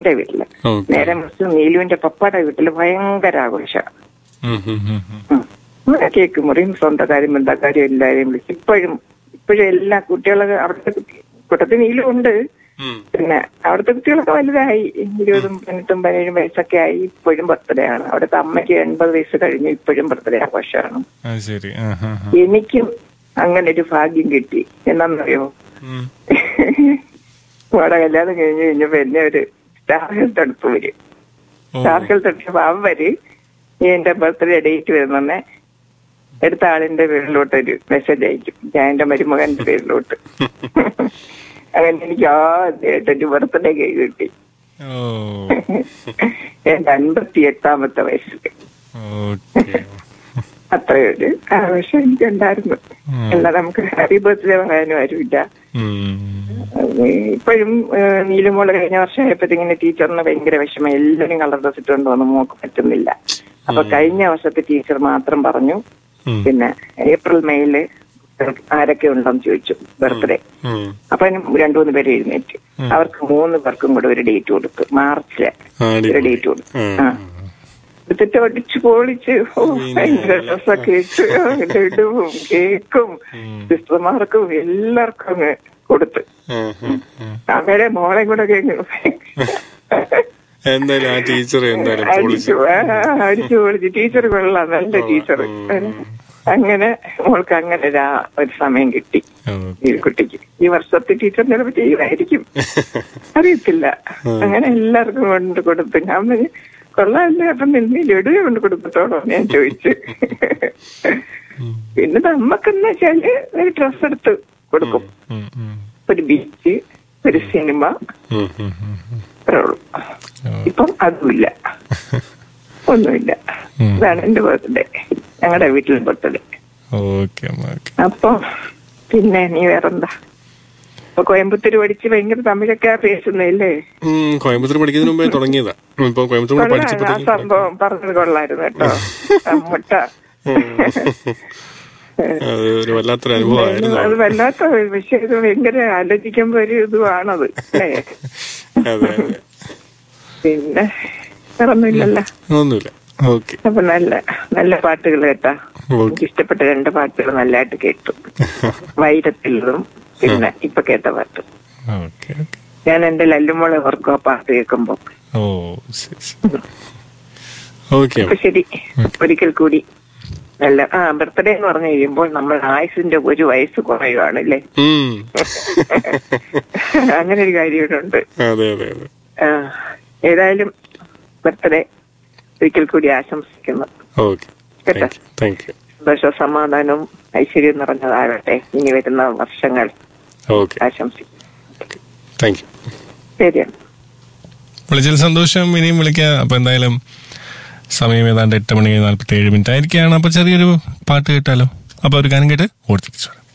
എന്റെ വീട്ടില് ഓക്കെ നേരെ മറിച്ച് നീലുവിന്റെ പപ്പയുടെ വീട്ടില് ഭയങ്കര ആഘോഷമാണ് കേക്ക് മുറിയും സ്വന്തക്കാരും ബന്ധക്കാരും എല്ലാരെയും വിളിച്ച് ഇപ്പോഴും ഇപ്പോഴും എല്ലാ കുട്ടികളൊക്കെ അവിടുത്തെ കുട്ടി- കൂട്ടത്തിൽ നീലും ഉണ്ട് പിന്നെ അവിടുത്തെ കുട്ടികളൊക്കെ വലുതായി ഇരുപതും പതിനെട്ടും പതിനേഴും വയസ്സൊക്കെ ആയി ഇപ്പോഴും ബർത്ത്ഡേ ആണ് അവിടുത്തെ അമ്മയ്ക്ക് എൺപത് വയസ്സ് കഴിഞ്ഞു ഇപ്പോഴും ബർത്ത്ഡേ ആഘോഷമാണ് അത് ശരി ആ, ആ, ആ. എനിക്കും അങ്ങനെ ഒരു ഭാഗ്യം കിട്ടി എന്നാന്നറിയോ ഉം. മോടെ കല്യാണം കഴിഞ്ഞ് കഴിഞ്ഞപ്പോ എന്നെ ഒരു സ്റ്റാർ ഹെൽത്ത് അടുത്ത് വരും ഓ. സ്റ്റാർ ഹെൽത്ത് അടുത്തപ്പോ അവര് ഈ എന്റെ ബർത്ത്ഡേ ഡേറ്റ് വരുന്നെ എടുത്ത ആളിന്റെ പേരിലോട്ട് ഒരു മെസ്സേജ് അയക്കും ഞാൻ എന്റെ മരുമകന്റെ പേരിലോട്ട് അങ്ങനെ എനിക്ക് ആദ്യമായിട്ട് ഒരു ബർത്ത്ഡേ കേക്ക് കിട്ടി ഓ എന്റെ അൻപത്തി എട്ടാമത്തെ വയസ്സിൽ ഓക്കെ അത്രയൊരു ആവശ്യം എനിക്കുണ്ടായിരുന്നു ഉം. അല്ലാതെ നമുക്ക് ഹാപ്പി ബർത്ത്ഡേ പറയാനും ആരുമില്ല ഉം. ഇപ്പോഴും നീലുമോള് കഴിഞ്ഞ വർഷം ആയപ്പോഴത്തേക്കിങ്ങനെ ടീച്ചറിന് ഭയങ്കര വിഷമം എല്ലാവരും കളർ ഡ്രസ് ഇട്ടുകൊണ്ട് വന്ന് മോക്ക് പറ്റുന്നില്ല അപ്പൊ കഴിഞ്ഞ വർഷത്തെ ടീച്ചർ മാത്രം പറഞ്ഞു ഉം. പിന്നെ ഏപ്രിൽ മെയില് ആരൊക്കെ ഉണ്ടെന്ന് ചോദിച്ചു ബർത്ത്ഡേ ഉം. അപ്പൊ അതിന് രണ്ടു മൂന്ന് പേര് എഴുന്നേറ്റ് അവർക്ക് മൂന്ന് പേർക്കും കൂടെ ഒരു ഡേറ്റ് കൊടുത്തു മാർച്ചിലെ അടിപൊളി. ഒരു ഡേറ്റ് കൊടുത്തു ആ. ആ എടുത്തിട്ട് ഒടിച്ചു പൊളിച്ച് ഓ ഭയങ്കര ഡ്രസ്സൊക്കെ ഇട്ട് ലഡുവും കേക്കും സിസ്റ്റർമാർക്കും എല്ലാവർക്കും അങ്ങ് കൊടുത്ത് ആ, ആ, ആ. അവരെ മോളെ കൂടെ കേക്ക് എന്തായാലും ആ ടീച്ചർ എന്തായാലും പൊളിച്ചു അടിച്ചു ആ, അടിച്ചു പൊളിച്ച് ടീച്ചർ കൊള്ളാം നല്ല ടീച്ചർ അങ്ങനെ മോൾക്ക് അങ്ങനെ ഒരു ആ- ഒരു സമയം കിട്ടി ഓക്കെ ഈ കുട്ടിക്ക് ഈ വർഷത്തെ ടീച്ചർ ചിലപ്പോൾ ചെയ്യുമായിരിക്കും അറിയത്തില്ല അങ്ങനെ എല്ലാവർക്കും കൊണ്ട് കൊടുത്തു ഞാൻ പറഞ്ഞു, കൊള്ളാമല്ലേ അപ്പം നിന്ന് ലഡു കൊണ്ട് കൊടുക്കത്തോളോ ഞാൻ ചോദിച്ചു പിന്നെ നമ്മക്കെന്ന് വെച്ചാല് ഒരു ഡ്രസ് എടുത്ത് കൊടുക്കും ഉം, ഉം. ഒരു ബീച്ച് ഒരു സിനിമ ഉം, ഉം, ഉം, ഉം. അത്രേ ഉള്ളൂ ഇപ്പം അതുമില്ല ഒന്നുമില്ല ഉം. ഇതാണ് എന്റെ ബർത്ത്ഡേ ഞങ്ങളുടെ വീട്ടിലെ ബർത്ത്ഡേ ഓക്കെ അമ്മ ഓക്കെ അപ്പൊ പിന്നെ നീ വേറെന്താ ഇപ്പൊ കോയമ്പത്തൂർ പഠിച്ച് ഭയങ്കര തമിഴൊക്കെ പേസുന്നില്ലേ ഉം, കോയമ്പത്തൂർ പഠിക്കുന്നതിന് മുമ്പേ തുടങ്ങിയതാ ഇപ്പൊ കോയമ്പത്തൂർ കൂടെ കൊള്ളാം ആ പഠിച്ചപ്പോഴത്തേക്കും സംഭവം പറഞ്ഞത് കൊള്ളായിരുന്നു കേട്ടോ മുട്ട അത് ഒരു വല്ലാത്തൊരു അനുഭവമായിരുന്നു അത് വല്ലാത്ത പക്ഷെ ഇത് ഭയങ്കര ആലോചിക്കുമ്പോ ഒരു ഇതുമാണത് അല്ലേ അതെ അതെ പിന്നെ വേറൊന്നുമില്ലല്ലോ ഒന്നുമില്ല ഓക്കെ അപ്പൊ നല്ല നല്ല പാട്ടുകൾ കേട്ടാ ഓക്കെ എനിക്ക് ഇഷ്ടപ്പെട്ട രണ്ട് പാട്ടുകൾ നല്ലതായിട്ട് കേട്ടു വൈരത്തിലും പിന്നെ ഇപ്പൊ കേട്ട പാട്ട് ഓക്കെ ഓക്കെ ഞാൻ എന്റെ ലല്ലുമോളെ ഓർക്കും ആ പാട്ട് കേൾക്കുമ്പോ ഓ ശരി ശരി ഓക്കെ അപ്പൊ ശരി ഒരിക്കൽ കൂടി നല്ല ആ ബർത്ത്ഡേ എന്ന് പറഞ്ഞു കഴിയുമ്പോൾ നമ്മൾ ആയുസിന്റെ ഒരു വയസ്സ് കുറയുവാണ് അല്ലേ ഉം. അങ്ങനെ ഒരു കാര്യമുണ്ട് അതെ അതെ അതെ ആ, ഏതായാലും ബർത്ത്ഡേ ഒരിക്കൽ കൂടി ആശംസിക്കുന്നു ഓക്കെ കേട്ടോ താങ്ക് യു സന്തോഷവും സമാധാനവും ഐശ്വര്യം നിറഞ്ഞതാകട്ടെ ഇനി വരുന്ന വർഷങ്ങൾ ഓക്കെ ആശംസിക്കുന്നു താങ്ക് യു ശരിയാണ് വിളിച്ചതിൽ സന്തോഷം ഇനിയും വിളിക്കാം അപ്പൊ എന്തായാലും സമയം ഏതാണ്ട് എട്ട് മണി നാല്പത്തി ഏഴ് മിനിറ്റ് ആയിരിക്കുകയാണ് അപ്പൊ ചെറിയൊരു പാട്ട് കേട്ടാലോ അപ്പൊ ഒരു ഗാനം കേട്ട് ഓടിച്ചു